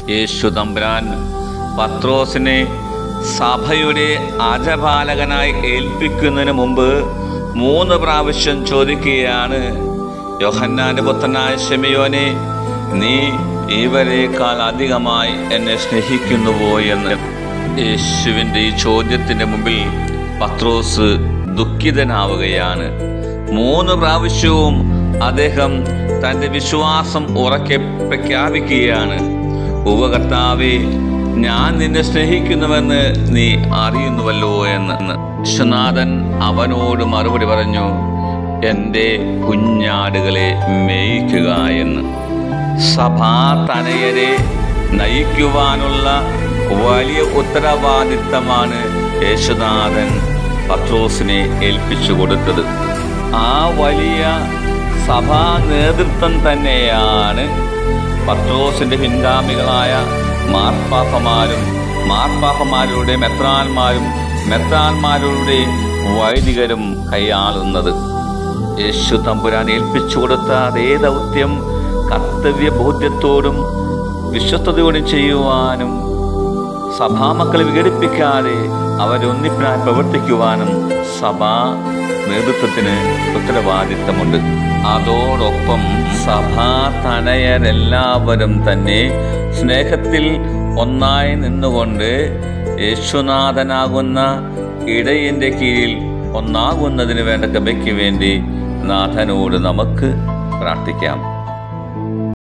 യേശു തമ്പുരാൻ പത്രോസിനെ സഭയുടെ അജപാലകനായി ഏൽപ്പിക്കുന്നതിന് മുമ്പ് മൂന്ന് പ്രാവശ്യം ചോദിക്കുകയാണ് യോഹന്നാന്റെ പുത്രനായ ഷെമിയോനെ നീ ഇവരെക്കാൾ അധികമായി എന്നെ സ്നേഹിക്കുന്നുവോ എന്ന് യേശുവിൻ്റെ ഈ ചോദ്യത്തിൻ്റെ മുമ്പിൽ പത്രോസ് ദുഃഖിതനാവുകയാണ് മൂന്ന് പ്രാവശ്യവും അദ്ദേഹം തൻ്റെ വിശ്വാസം ഉറക്കെ പ്രഖ്യാപിക്കുകയാണ് ഉപകർത്താവെ ഞാൻ നിന്നെ സ്നേഹിക്കുന്നുവെന്ന് നീ അറിയുന്നുവല്ലോ എന്ന് വിശ്വനാഥൻ അവനോട് മറുപടി പറഞ്ഞു എൻ്റെ കുഞ്ഞാടുകളെ മേയിക്കുക എന്ന് സഭാ തനയരെ നയിക്കുവാനുള്ള വലിയ ഉത്തരവാദിത്തമാണ് യേശുനാഥൻ പത്രോസിനെ ഏൽപ്പിച്ചു കൊടുത്തത് ആ വലിയ സഭാ നേതൃത്വം തന്നെയാണ് പത്രോസിന്റെ പിൻഗാമികളായ മാർപ്പാപ്പമാരും മാർപ്പാപ്പമാരുടെ മെത്രാന്മാരും മെത്രാന്മാരുടെ വൈദികരും കൈയാളുന്നത് യേശു തമ്പുരാൻ ഏൽപ്പിച്ചു കൊടുത്ത അതേ ദൗത്യം കർത്തവ്യ ബോധ്യത്തോടും വിശ്വസ്തയോടും ചെയ്യുവാനും സഭാമക്കളെ വിഘടിപ്പിക്കാതെ അവരൊന്നിപ്പിനായി പ്രവർത്തിക്കുവാനും സഭാ നേതൃത്വത്തിന് ഉത്തരവാദിത്തമുണ്ട് അതോടൊപ്പം സഭാ തനയരെല്ലാവരും തന്നെ സ്നേഹത്തിൽ ഒന്നായി നിന്നുകൊണ്ട് യേശുനാഥനാകുന്ന ഇടയന്റെ കീഴിൽ ഒന്നാകുന്നതിന് വേണ്ട കൃപയ്ക്ക് വേണ്ടി നാഥനോട് നമുക്ക് പ്രാർത്ഥിക്കാം